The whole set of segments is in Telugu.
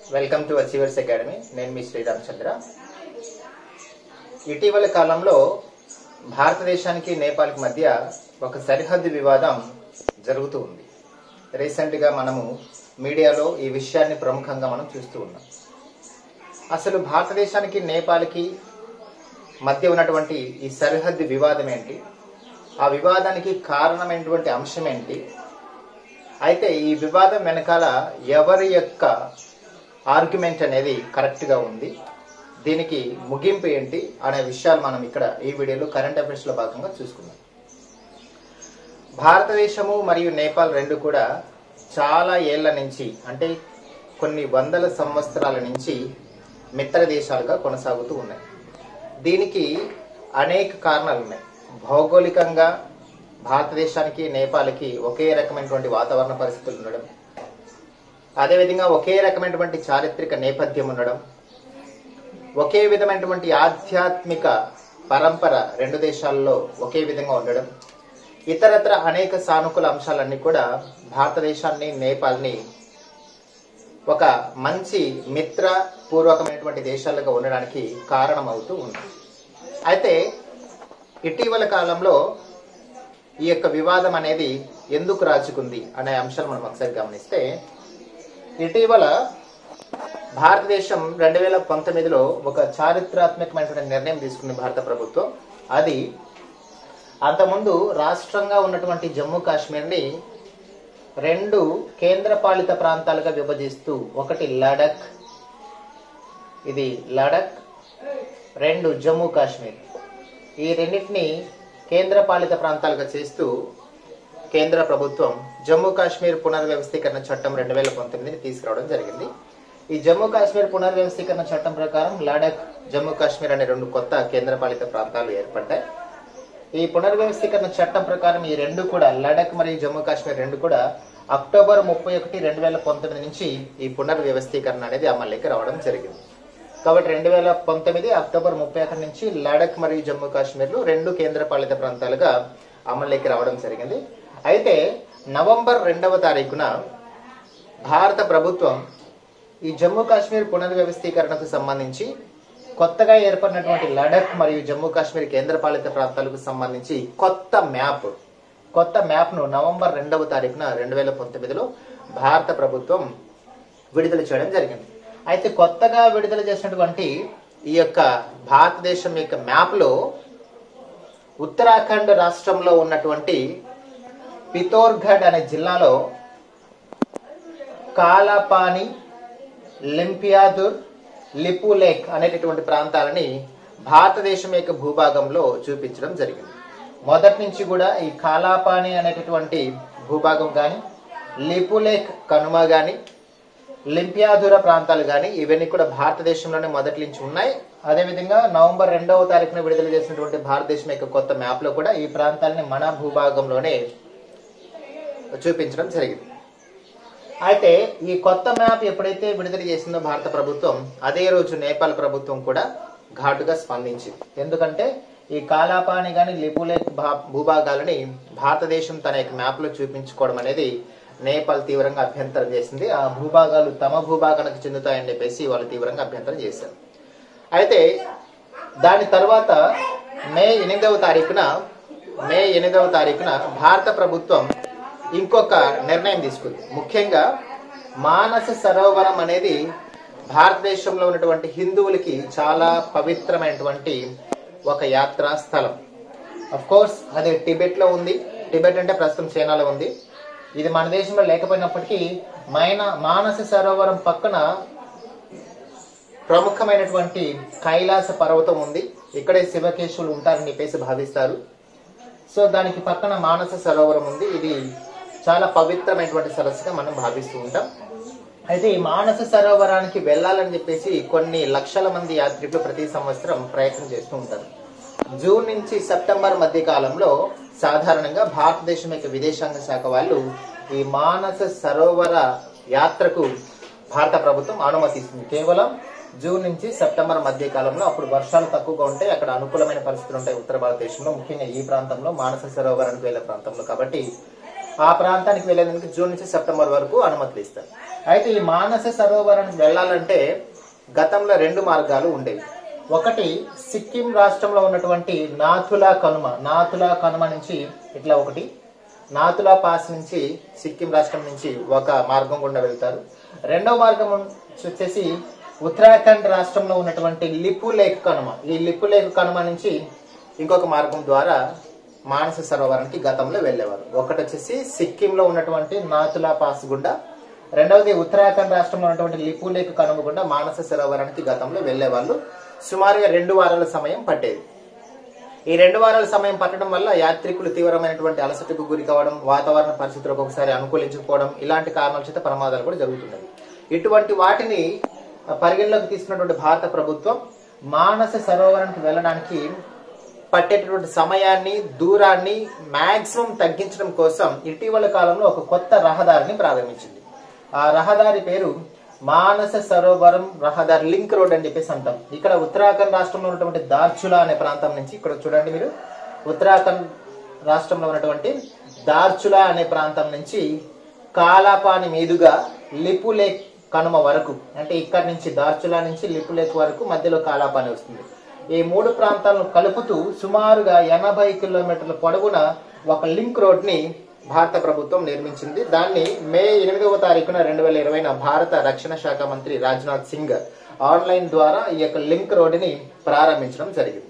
వెల్కమ్ టు అచీవర్స్ అకాడమీ నేను మీ శ్రీరామచంద్ర ఇటీవల కాలంలో భారతదేశానికి నేపాల్కి మధ్య ఒక సరిహద్దు వివాదం జరుగుతూ ఉంది రీసెంట్గా మనము మీడియాలో ఈ విషయాన్ని ప్రముఖంగా మనం చూస్తూ ఉన్నాం అసలు భారతదేశానికి నేపాల్కి మధ్య ఉన్నటువంటి ఈ సరిహద్దు వివాదం ఏంటి ఆ వివాదానికి కారణమైనటువంటి అంశం ఏంటి అయితే ఈ వివాదం వెనకాల ఎవరి యొక్క ఆర్గ్యుమెంట్ అనేది కరెక్ట్గా ఉంది దీనికి ముగింపు ఏంటి అనే విషయాలు మనం ఇక్కడ ఈ వీడియోలో కరెంట్ అఫైర్స్లో భాగంగా చూసుకుందాం భారతదేశము మరియు నేపాల్ రెండు కూడా చాలా ఏళ్ల నుంచి అంటే కొన్ని వందల సంవత్సరాల నుంచి మిత్ర దేశాలుగా కొనసాగుతూ ఉన్నాయి దీనికి అనేక కారణాలు ఉన్నాయి భౌగోళికంగా భారతదేశానికి నేపాల్కి ఒకే రకమైనటువంటి వాతావరణ పరిస్థితులు ఉండడం అదేవిధంగా ఒకే రకమైనటువంటి చారిత్రక నేపథ్యం ఉండడం ఒకే విధమైనటువంటి ఆధ్యాత్మిక పరంపర రెండు దేశాల్లో ఒకే విధంగా ఉండడం ఇతరత్ర అనేక సానుకూల అంశాలన్నీ కూడా భారతదేశాన్ని నేపాల్ని ఒక మంచి మిత్ర పూర్వకమైనటువంటి దేశాలుగా ఉండడానికి కారణమవుతూ ఉంది అయితే ఇటీవల కాలంలో ఈ యొక్క వివాదం అనేది ఎందుకు రాజుకుంది అనే అంశాలు మనం ఒకసారి గమనిస్తే ఇటీవల భారతదేశం రెండు వేల పంతొమ్మిదిలో ఒక చారిత్రాత్మకమైనటువంటి నిర్ణయం తీసుకుంది భారత ప్రభుత్వం అది అంతకుముందు రాష్ట్రంగా ఉన్నటువంటి జమ్మూ కాశ్మీర్ని రెండు కేంద్రపాలిత ప్రాంతాలుగా విభజిస్తూ ఒకటి లడక్ ఇది లడక్ రెండు జమ్మూ కాశ్మీర్ ఈ రెండింటిని కేంద్రపాలిత ప్రాంతాలుగా చేస్తూ కేంద్ర ప్రభుత్వం జమ్మూ కాశ్మీర్ పునర్వ్యవస్థీకరణ చట్టం రెండు వేల పంతొమ్మిదిని తీసుకురావడం జరిగింది ఈ జమ్మూ కాశ్మీర్ పునర్వ్యవస్థీకరణ చట్టం ప్రకారం లడక్ జమ్మూ కాశ్మీర్ అనే రెండు కొత్త కేంద్రపాలిత ప్రాంతాలు ఏర్పడ్డాయి ఈ పునర్వ్యవస్థీకరణ చట్టం ప్రకారం ఈ రెండు కూడా లడక్ మరియు జమ్మూ కాశ్మీర్ రెండు కూడా అక్టోబర్ ముప్పై ఒకటి రెండు వేల పంతొమ్మిది నుంచి ఈ పునర్వ్యవస్థీకరణ అనేది అమల్లోకి రావడం జరిగింది కాబట్టి రెండు వేల పంతొమ్మిది అక్టోబర్ ముప్పై ఒకటి నుంచి లడక్ మరియు జమ్మూ కాశ్మీర్లు రెండు కేంద్రపాలిత ప్రాంతాలుగా అమల్లోకి రావడం జరిగింది అయితే నవంబర్ రెండవ తారీఖున భారత ప్రభుత్వం ఈ జమ్మూ కాశ్మీర్ పునర్వ్యవస్థీకరణకు సంబంధించి కొత్తగా ఏర్పడినటువంటి లడక్ మరియు జమ్మూ కాశ్మీర్ కేంద్రపాలిత ప్రాంతాలకు సంబంధించి కొత్త మ్యాప్ కొత్త మ్యాప్ ను నవంబర్ రెండవ తారీఖున రెండు వేల పంతొమ్మిదిలో భారత ప్రభుత్వం విడుదల చేయడం జరిగింది అయితే కొత్తగా విడుదల చేసినటువంటి ఈ యొక్క భారతదేశం యొక్క మ్యాప్ లో ఉత్తరాఖండ్ రాష్ట్రంలో ఉన్నటువంటి పితోర్ఘడ్ అనే జిల్లాలో కాలాపాని లింపియాదుర్ లిపులేక్ అనేటటువంటి ప్రాంతాలని భారతదేశం యొక్క భూభాగంలో చూపించడం జరిగింది మొదటి నుంచి కూడా ఈ కాలాపాని అనేటటువంటి భూభాగం కానీ లిపులేక్ కనుమ కానీ లింపియాదుర ప్రాంతాలు కానీ ఇవన్నీ కూడా భారతదేశంలోనే మొదటి నుంచి ఉన్నాయి అదేవిధంగా నవంబర్ రెండవ తారీఖున విడుదల చేసినటువంటి భారతదేశం యొక్క కొత్త మ్యాప్ లో కూడా ఈ ప్రాంతాలని మన భూభాగంలోనే చూపించడం జరిగింది అయితే ఈ కొత్త మ్యాప్ ఎప్పుడైతే విడుదల చేసిందో భారత ప్రభుత్వం అదే రోజు నేపాల్ ప్రభుత్వం కూడా ఘాటుగా స్పందించింది ఎందుకంటే ఈ కాలాపాని గాని లిపులేక్ భా- భూభాగాలని భారతదేశం తన యొక్క మ్యాప్ లో చూపించుకోవడం అనేది నేపాల్ తీవ్రంగా అభ్యంతరం చేసింది ఆ భూభాగాలు తమ భూభాగానికి చెందుతాయని చెప్పేసి వాళ్ళు తీవ్రంగా అభ్యంతరం చేశారు అయితే దాని తర్వాత మే ఎనిమిదవ తారీఖున మే ఎనిమిదవ తారీఖున భారత ప్రభుత్వం ఇంకొక నిర్ణయం తీసుకుంది ముఖ్యంగా మానస సరోవరం అనేది భారతదేశంలో ఉన్నటువంటి హిందువులకి చాలా పవిత్రమైనటువంటి ఒక యాత్రా స్థలం అఫ్ కోర్స్ అది టిబెట్ లో ఉంది టిబెట్ అంటే ప్రస్తుతం చైనాలో ఉంది ఇది మన దేశంలో లేకపోయినప్పటికీ మైన మానస సరోవరం పక్కన ప్రముఖమైనటువంటి కైలాస పర్వతం ఉంది ఇక్కడే శివకేశవులు ఉంటారని చెప్పేసి భావిస్తారు సో దానికి పక్కన మానస సరోవరం ఉంది ఇది చాలా పవిత్రమైనటువంటి సరస్సుగా మనం భావిస్తూ ఉంటాం అయితే ఈ మానస సరోవరానికి వెళ్ళాలని చెప్పేసి కొన్ని లక్షల మంది యాత్రికులు ప్రతి సంవత్సరం ప్రయత్నం చేస్తూ ఉంటారు జూన్ నుంచి సెప్టెంబర్ మధ్య కాలంలో సాధారణంగా భారతదేశం యొక్క విదేశాంగ శాఖ వాళ్ళు ఈ మానస సరోవర యాత్రకు భారత ప్రభుత్వం అనుమతిస్తుంది కేవలం జూన్ నుంచి సెప్టెంబర్ మధ్య కాలంలో అప్పుడు వర్షాలు తక్కువగా ఉంటాయి అక్కడ అనుకూలమైన పరిస్థితులు ఉంటాయి ఉత్తర భారతదేశంలో ముఖ్యంగా ఈ ప్రాంతంలో మానస సరోవరానికి వెళ్ళే ప్రాంతంలో కాబట్టి ఆ ప్రాంతానికి వెళ్ళేందుకు జూన్ నుంచి సెప్టెంబర్ వరకు అనుమతులు ఇస్తారు అయితే ఈ మానస సరోవరానికి వెళ్ళాలంటే గతంలో రెండు మార్గాలు ఉండేవి ఒకటి సిక్కిం రాష్ట్రంలో ఉన్నటువంటి నాథులా కనుమ నాథులా కనుమ నుంచి ఇట్లా ఒకటి నాథులా పాస్ నుంచి సిక్కిం రాష్ట్రం నుంచి ఒక మార్గం గుండా వెళ్తారు రెండవ మార్గం వచ్చేసి ఉత్తరాఖండ్ రాష్ట్రంలో ఉన్నటువంటి లిపు లేక్ కనుమ ఈ లిపు లేక్ కనుమ నుంచి ఇంకొక మార్గం ద్వారా మానస సరోవరానికి గతంలో వెళ్ళేవారు ఒకటి వచ్చేసి సిక్కింలో ఉన్నటువంటి నాథులా పాస్ గుండా రెండవది ఉత్తరాఖండ్ రాష్ట్రంలో ఉన్నటువంటి లిపు లేక్ కనుమ గుండా మానస సరోవరానికి గతంలో వెళ్ళేవాళ్ళు సుమారుగా రెండు వారాల సమయం పట్టేది ఈ రెండు వారాల సమయం పట్టడం వల్ల యాత్రికులు తీవ్రమైనటువంటి అలసటకు గురి కావడం వాతావరణ పరిస్థితులకు ఒకసారి అనుకూలించకపోవడం ఇలాంటి కారణాల చేత ప్రమాదాలు కూడా జరుగుతున్నాయి ఇటువంటి వాటిని పరిగణలోకి తీసుకున్నటువంటి భారత ప్రభుత్వం మానస సరోవరానికి వెళ్ళడానికి పట్టేటటువంటి సమయాన్ని దూరాన్ని మాక్సిమం తగ్గించడం కోసం ఇటీవల కాలంలో ఒక కొత్త రహదారిని ప్రారంభించింది ఆ రహదారి పేరు మానస సరోవరం రహదారి లింక్ రోడ్ అని చెప్పేసి అంటాం ఇక్కడ ఉత్తరాఖండ్ రాష్ట్రంలో ఉన్నటువంటి దార్చులా అనే ప్రాంతం నుంచి ఇక్కడ చూడండి మీరు ఉత్తరాఖండ్ రాష్ట్రంలో ఉన్నటువంటి దార్చులా అనే ప్రాంతం నుంచి కాలాపాని మీదుగా లిపు లేక్ కనుమ వరకు అంటే ఇక్కడ నుంచి దార్చులా నుంచి లిపు లేక్ వరకు మధ్యలో కాలాపాని వస్తుంది ఈ మూడు ప్రాంతాలను కలుపుతూ సుమారుగా ఎనభై కిలోమీటర్ల పొడవున ఒక లింక్ రోడ్ ని భారత ప్రభుత్వం నిర్మించింది దాన్ని మే ఎనిమిదవ తారీఖున రెండు వేల ఇరవైన భారత రక్షణ శాఖ మంత్రి రాజ్నాథ్ సింగ్ ఆన్లైన్ ద్వారా ఈ యొక్క లింక్ రోడ్డుని ప్రారంభించడం జరిగింది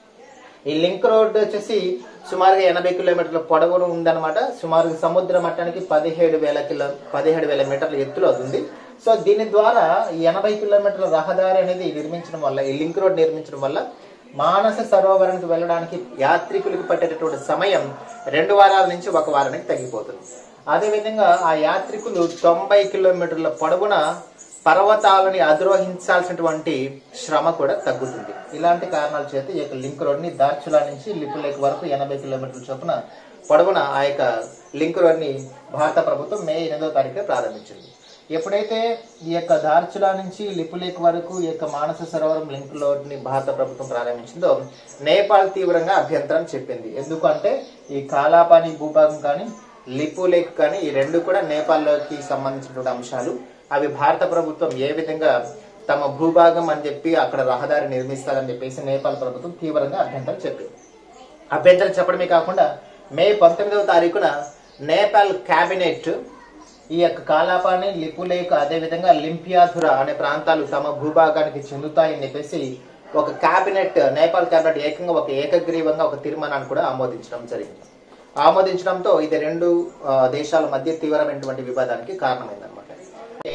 ఈ లింక్ రోడ్ వచ్చేసి సుమారుగా ఎనభై కిలోమీటర్ల పొడవును ఉందన్నమాట సుమారుగా సముద్ర మట్టానికి పదిహేడు వేల కిలో పదిహేడు వేల మీటర్ల ఎత్తులో అది ఉంది సో దీని ద్వారా ఈ ఎనభై కిలోమీటర్ల రహదారి అనేది నిర్మించడం వల్ల ఈ లింక్ రోడ్ నిర్మించడం వల్ల మానస సరోవరానికి వెళ్ళడానికి యాత్రికులకు పట్టేటటువంటి సమయం రెండు వారాల నుంచి ఒక వారానికి తగ్గిపోతుంది అదేవిధంగా ఆ యాత్రికులు తొంభై కిలోమీటర్ల పొడవున పర్వతాలని అధిరోహించాల్సినటువంటి శ్రమ కూడా తగ్గుతుంది ఇలాంటి కారణాల చేత ఈ యొక్క లింక్ రోడ్ ని దార్చులా నుంచి లిపు లేక్ వరకు ఎనభై కిలోమీటర్ల చొప్పున పొడవున ఆ యొక్క లింక్ రోడ్ ని భారత ప్రభుత్వం మే ఎనిమిదో తారీఖున ప్రారంభించింది ఎప్పుడైతే ఈ యొక్క దార్చులా నుంచి లిపు లేక్ వరకు ఈ యొక్క మానస సరోవరం లింక్ రోడ్ ని భారత ప్రభుత్వం ప్రారంభించిందో నేపాల్ తీవ్రంగా అభ్యంతరం చెప్పింది ఎందుకంటే ఈ కాలాపాని భూభాగం కానీ లిపు లేక్ కానీ ఈ రెండు కూడా నేపాల్లోకి సంబంధించినటువంటి అంశాలు అవి భారత ప్రభుత్వం ఏ విధంగా తమ భూభాగం అని చెప్పి అక్కడ రహదారి నిర్మిస్తారని చెప్పేసి నేపాల్ ప్రభుత్వం తీవ్రంగా అభ్యంతరం చెప్పింది అభ్యంతరం చెప్పడమే కాకుండా మే పంతొమ్మిదవ తారీఖున నేపాల్ కేబినెట్ ఈ యొక్క కాలాపాని లిపులేక్ అదేవిధంగా లింపియాధుర అనే ప్రాంతాలు తమ భూభాగానికి చెందుతాయని చెప్పేసి ఒక కేబినెట్ నేపాల్ కేబినెట్ ఏకంగా ఒక ఏకగ్రీవంగా ఒక తీర్మానాన్ని కూడా ఆమోదించడం జరిగింది ఆమోదించడంతో ఇది రెండు ఆ, దేశాల మధ్య తీవ్రమైనటువంటి వివాదానికి కారణమైందన్నమాట అంటే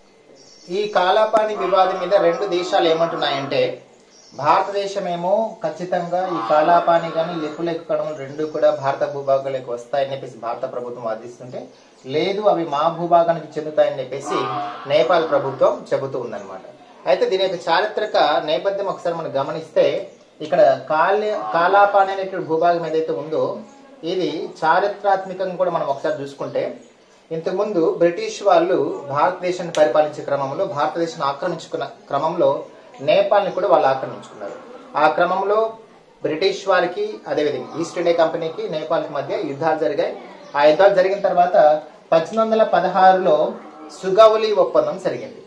ఈ కాలాపాని వివాదం మీద రెండు దేశాలు ఏమంటున్నాయంటే భారతదేశమేమో ఖచ్చితంగా ఈ కాలాపాని కానీ లిపులేఖ కణములు రెండు కూడా భారత భూభాగంలోకి వస్తాయని చెప్పేసి భారత ప్రభుత్వం వాదిస్తుంటే లేదు అవి మా భూభాగానికి చెందుతాయని చెప్పేసి నేపాల్ ప్రభుత్వం చెబుతూ ఉందన్నమాట అయితే దీని యొక్క చారిత్రక నేపథ్యం ఒకసారి మనం గమనిస్తే ఇక్కడ కాల్య కాలాపాని అనేటువంటి భూభాగం ఏదైతే ఉందో ఇది చారిత్రాత్మకంగా కూడా మనం ఒకసారి చూసుకుంటే ఇంతకుముందు బ్రిటిష్ వాళ్ళు భారతదేశాన్ని పరిపాలించే క్రమంలో భారతదేశాన్ని ఆక్రమించుకున్న క్రమంలో నేపాల్ని కూడా వాళ్ళు ఆక్రమించుకున్నారు ఆ క్రమంలో బ్రిటిష్ వారికి అదేవిధంగా ఈస్ట్ ఇండియా కంపెనీకి నేపాల్కి మధ్య యుద్ధాలు జరిగాయి ఆ యుద్ధాలు జరిగిన తర్వాత పద్దెనిమిది వందల పదహారులో సుగౌలి ఒప్పందం జరిగింది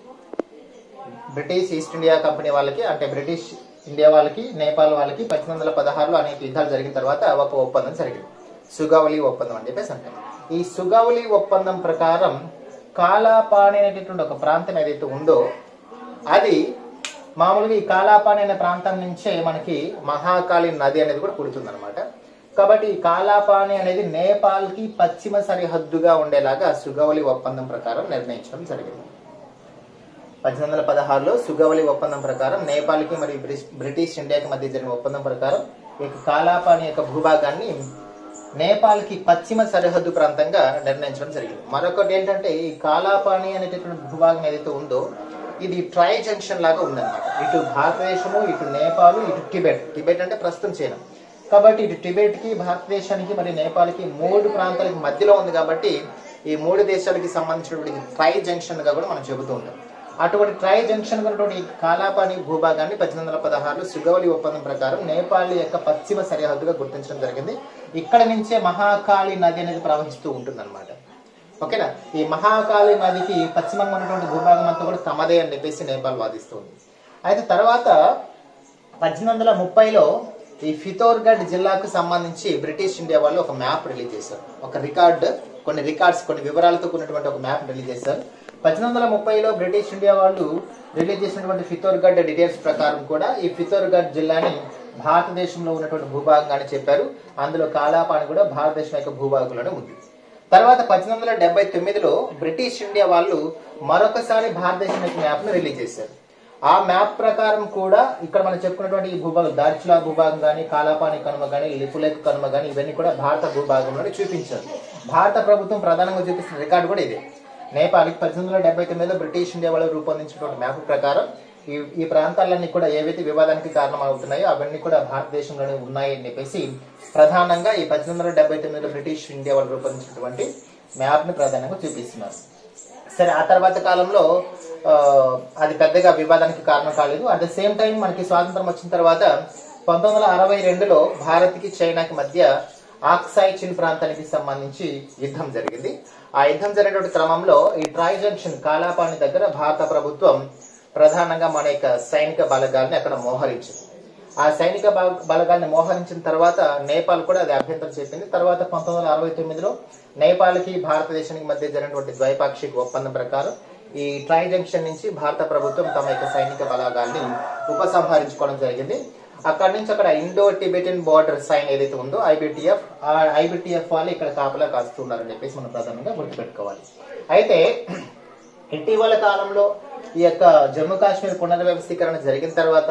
బ్రిటిష్ ఈస్ట్ ఇండియా కంపెనీ వాళ్ళకి అంటే బ్రిటిష్ ఇండియా వాళ్ళకి నేపాల్ వాళ్ళకి పద్దెనిమిది వందల పదహారులో అనేక యుద్ధాలు జరిగిన తర్వాత ఒక ఒప్పందం జరిగింది సుగౌలి ఒప్పందం అని చెప్పేసి అంటారు ఈ సుగౌలి ఒప్పందం ప్రకారం కాలాపాని అనేటటువంటి ఒక ప్రాంతం ఏదైతే ఉందో అది మామూలుగా ఈ కాలాపాని అనే ప్రాంతం నుంచే మనకి మహాకాళి నది అనేది కూడా పుడుతుంది కాబట్టి ఈ కాలాపాని అనేది నేపాల్ కి పశ్చిమ సరిహద్దుగా ఉండేలాగా సుగౌలి ఒప్పందం ప్రకారం నిర్ణయించడం జరిగింది పద్దెనిమిది వందల పదహారులో సుగౌలి ఒప్పందం ప్రకారం నేపాల్కి మరియు బ్రిటిష్ బ్రిటిష్ ఇండియాకి మధ్య జరిగిన ఒప్పందం ప్రకారం ఈ యొక్క కాలాపాని యొక్క భూభాగాన్ని నేపాల్కి పశ్చిమ సరిహద్దు ప్రాంతంగా నిర్ణయించడం జరిగింది మరొకటి ఏంటంటే ఈ కాలాపాని అనేటటువంటి భూభాగం ఏదైతే ఉందో ఇది ట్రై జంక్షన్ లాగా ఉందన్నమాట ఇటు భారతదేశము ఇటు నేపాల్ ఇటు టిబెట్ టిబెట్ అంటే ప్రస్తుతం చైనా కాబట్టి ఇటు టిబెట్ కి భారతదేశానికి మరి నేపాల్కి మూడు ప్రాంతాలకి మధ్యలో ఉంది కాబట్టి ఈ మూడు దేశాలకి సంబంధించినటువంటి ట్రై జంక్షన్ గా కూడా మనం చెబుతూ ఉంటాం అటువంటి ట్రై జంక్షన్ ఉన్నటువంటి ఈ కాలాపాని భూభాగాన్ని పద్దెనిమిది వందల పదహారులో సుగవలి ఒప్పందం ప్రకారం నేపాల్ యొక్క పశ్చిమ సరిహద్దుగా గుర్తించడం జరిగింది ఇక్కడ నుంచే మహాకాళి నది అనేది ప్రవహిస్తూ ఉంటుందన్నమాట ఓకేనా ఈ మహాకాళి నదికి పశ్చిమంగా ఉన్నటువంటి భూభాగం అంతా కూడా తమదే అని చెప్పేసి నేపాల్ వాదిస్తుంది అయితే తర్వాత పద్దెనిమిది వందల ముప్పైలో ఈ ఫితోర్గఢ్ జిల్లాకు సంబంధించి బ్రిటిష్ ఇండియా వాళ్ళు ఒక మ్యాప్ రిలీజ్ చేశారు ఒక రికార్డ్ కొన్ని రికార్డ్స్ కొన్ని వివరాలతో కూడినటువంటి ఒక మ్యాప్ రిలీజ్ చేశారు పద్దెనిమిది వందల ముప్పైలో బ్రిటిష్ ఇండియా వాళ్ళు రిలీజ్ చేసినటువంటి ఫితోర్గఢ్ డీటెయిల్స్ ప్రకారం కూడా ఈ ఫితోర్గఢ్ జిల్లాని భారతదేశంలో ఉన్నటువంటి భూభాగంగా అని చెప్పారు అందులో కాలాపాని కూడా భారతదేశం యొక్క భూభాగంలోనే ఉంది తర్వాత పద్దెనిమిది వందల డెబ్బై తొమ్మిదిలో బ్రిటిష్ ఇండియా వాళ్ళు మరొకసారి భారతదేశం యొక్క మ్యాప్ ను రిలీజ్ చేశారు ఆ మ్యాప్ ప్రకారం కూడా ఇక్కడ మనం చెప్పుకున్నటువంటి ఈ భూభాగం దార్చులా భూభాగం కానీ కాలాపాని కనుమ కానీ లిపులేక్ కనుమ కానీ ఇవన్నీ కూడా భారత భూభాగంలోనే చూపించారు భారత ప్రభుత్వం ప్రధానంగా చూపిస్తున్న రికార్డు కూడా ఇదే నేపాల్కి పద్దెనిమిది వందల డెబ్బై తొమ్మిదిలో బ్రిటిష్ ఇండియా వాళ్ళు రూపొందించినటువంటి మ్యాప్ ప్రకారం ఈ ఈ ప్రాంతాలన్నీ కూడా ఏవైతే వివాదానికి కారణమవుతున్నాయో అవన్నీ కూడా భారతదేశంలోనే ఉన్నాయి అని చెప్పేసి ప్రధానంగా ఈ పద్దెనిమిది వందల డెబ్బై తొమ్మిదిలో బ్రిటిష్ ఇండియా వాళ్ళు రూపొందించినటువంటి మ్యాప్ ని ప్రధానంగా చూపిస్తున్నారు సరే ఆ తర్వాత కాలంలో ఆ, అది పెద్దగా వివాదానికి కారణం కాలేదు అట్ ద సేమ్ టైం మనకి స్వాతంత్రం వచ్చిన తర్వాత పంతొమ్మిది వందల అరవై రెండులో భారత్కి చైనాకి మధ్య ఆక్సాయ్ చిన్ ప్రాంతానికి సంబంధించి యుద్ధం జరిగింది ఆ యుద్ధం జరిగినటువంటి క్రమంలో ఈ ట్రాయ్ జంక్షన్ కాలాపాని దగ్గర భారత ప్రభుత్వం ప్రధానంగా మన యొక్క సైనిక బలగాల్ని అక్కడ మోహరించింది ఆ సైనిక బల- బలగాల్ని మోహరించిన తర్వాత నేపాల్ కూడా అది అభ్యంతరం చెప్పింది తర్వాత పంతొమ్మిది వందల అరవై తొమ్మిదిలో నేపాల్కి భారతదేశానికి మధ్య జరిగినటువంటి ద్వైపాక్షిక ఒప్పందం ప్రకారం ఈ ట్రై జంక్షన్ నుంచి భారత ప్రభుత్వం తమ యొక్క సైనిక బలగాల్ని ఉపసంహరించుకోవడం జరిగింది అక్కడ నుంచి అక్కడ ఇండో టిబెటియన్ బార్డర్ సైన్ ఏదైతే ఉందో ఐబిటిఎఫ్ ఆ ఐబిటిఎఫ్ వాళ్ళు ఇక్కడ కాపలా కాస్తున్నారని చెప్పేసి మనం ప్రధానంగా గుర్తుపెట్టుకోవాలి అయితే ఇటీవల కాలంలో ఈ యొక్క జమ్మూ కాశ్మీర్ పునర్వ్యవస్థీకరణ జరిగిన తర్వాత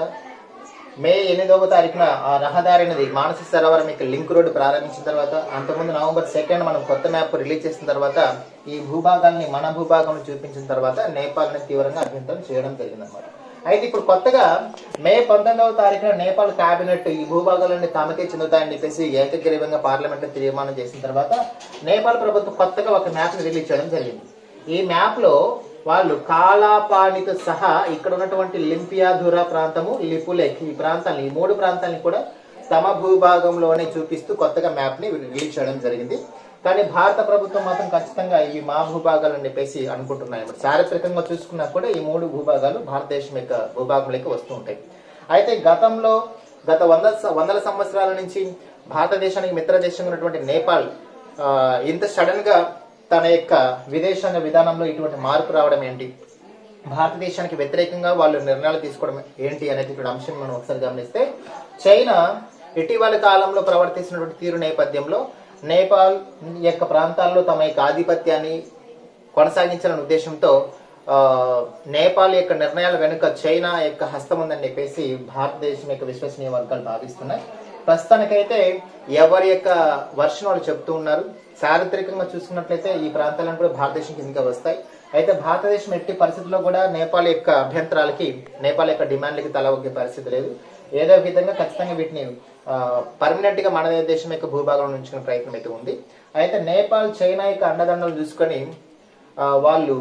మే ఎనిమిదవ తారీఖున ఆ రహదారి అనేది మానస సరోవరం యొక్క లింక్ రోడ్డు ప్రారంభించిన తర్వాత అంతకుముందు నవంబర్ సెకండ్ మనం కొత్త మ్యాప్ రిలీజ్ చేసిన తర్వాత ఈ భూభాగాల్ని మన భూభాగం చూపించిన తర్వాత నేపాల్ ని తీవ్రంగా అభ్యంతరం చేయడం జరిగిందన్నమాట అయితే ఇప్పుడు కొత్తగా మే పంతొమ్మిదవ తారీఖున నేపాల్ కేబినెట్ ఈ భూభాగాలన్నీ తమకే చెందుతాయని చెప్పేసి ఏకగ్రీవంగా పార్లమెంట్ లో తీర్మానం చేసిన తర్వాత నేపాల్ ప్రభుత్వం కొత్తగా ఒక మ్యాప్ ని రిలీజ్ చేయడం జరిగింది ఈ మ్యాప్ లో వాళ్ళు కాలాపానితో సహా ఇక్కడ ఉన్నటువంటి లింపియాధురా ప్రాంతము లిపులేక్ ఈ ప్రాంతాన్ని ఈ మూడు ప్రాంతాన్ని కూడా తమ భూభాగంలోనే చూపిస్తూ కొత్తగా మ్యాప్ ని రిలీజ్ చేయడం జరిగింది కానీ భారత ప్రభుత్వం మాత్రం ఖచ్చితంగా ఇవి మా భూభాగాలు అని చెప్పేసి అనుకుంటున్నాయి ఇప్పుడు చారిత్రకంగా చూసుకున్నా కూడా ఈ మూడు భూభాగాలు భారతదేశం యొక్క భూభాగంలోకి వస్తూ ఉంటాయి అయితే గతంలో గత వంద స- వందల సంవత్సరాల నుంచి భారతదేశానికి మిత్ర దేశంగా ఉన్నటువంటి నేపాల్ ఆ, ఇంత సడన్ గా తన యొక్క విదేశాంగ విధానంలో ఇటువంటి మార్పు రావడం ఏంటి భారతదేశానికి వ్యతిరేకంగా వాళ్ళు నిర్ణయాలు తీసుకోవడం ఏంటి అనేది ఇక్కడ అంశం మనం ఒకసారి గమనిస్తే చైనా ఇటీవల కాలంలో ప్రవర్తిస్తున్నటువంటి తీరు నేపథ్యంలో నేపాల్ యొక్క ప్రాంతాల్లో తమ యొక్క ఆధిపత్యాన్ని కొనసాగించాలనే ఉద్దేశంతో ఆ, నేపాల్ యొక్క నిర్ణయాల వెనుక చైనా యొక్క హస్తం ఉందని చెప్పేసి భారతదేశం యొక్క విశ్వసనీయ వర్గాలు భావిస్తున్నాయి ప్రస్తుతానికైతే ఎవరి యొక్క వర్షన్ వాళ్ళు చెప్తూ ఉన్నారు చారిత్రకంగా చూసుకున్నట్లయితే ఈ ప్రాంతాలను కూడా భారతదేశం కిందగా వస్తాయి అయితే భారతదేశం ఎట్టి పరిస్థితుల్లో కూడా నేపాల్ యొక్క అభ్యంతరాలకి నేపాల్ యొక్క డిమాండ్లకి తల ఒగ్గే పరిస్థితి లేదు ఏదో ఒక విధంగా ఖచ్చితంగా వీటిని పర్మనెంట్ గా మన దేశం యొక్క భూభాగంలో ఉంచుకునే ప్రయత్నం అయితే ఉంది అయితే నేపాల్ చైనా యొక్క అండదండలు చూసుకొని ఆ, వాళ్ళు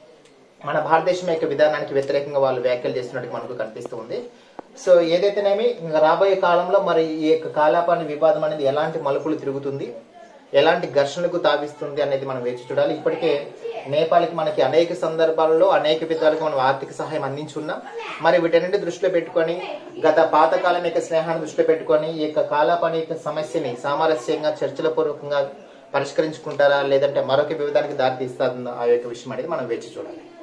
మన భారతదేశం యొక్క విధానానికి వ్యతిరేకంగా వాళ్ళు వ్యాఖ్యలు చేస్తున్నట్టు మనకు కనిపిస్తూ ఉంది సో ఏదైతేనేమి ఇంకా రాబోయే కాలంలో మరి ఈ యొక్క కాలాపాని వివాదం అనేది ఎలాంటి మలుపులు తిరుగుతుంది ఎలాంటి ఘర్షణకు తావిస్తుంది అనేది మనం వేచి చూడాలి ఇప్పటికే నేపాల్కి మనకి అనేక సందర్భాలలో అనేక విధాలుగా మనం ఆర్థిక సహాయం అందించున్నాం మరి వీటన్నింటి దృష్టిలో పెట్టుకొని గత పాతకాలం యొక్క స్నేహాన్ని దృష్టిలో పెట్టుకొని ఈ యొక్క కాలాపాని యొక్క సమస్యని సామరస్యంగా చర్చల పూర్వకంగా పరిష్కరించుకుంటారా లేదంటే మరొక వివిధానికి దారి తీస్తుందా ఆ యొక్క విషయం అనేది మనం వేచి చూడాలి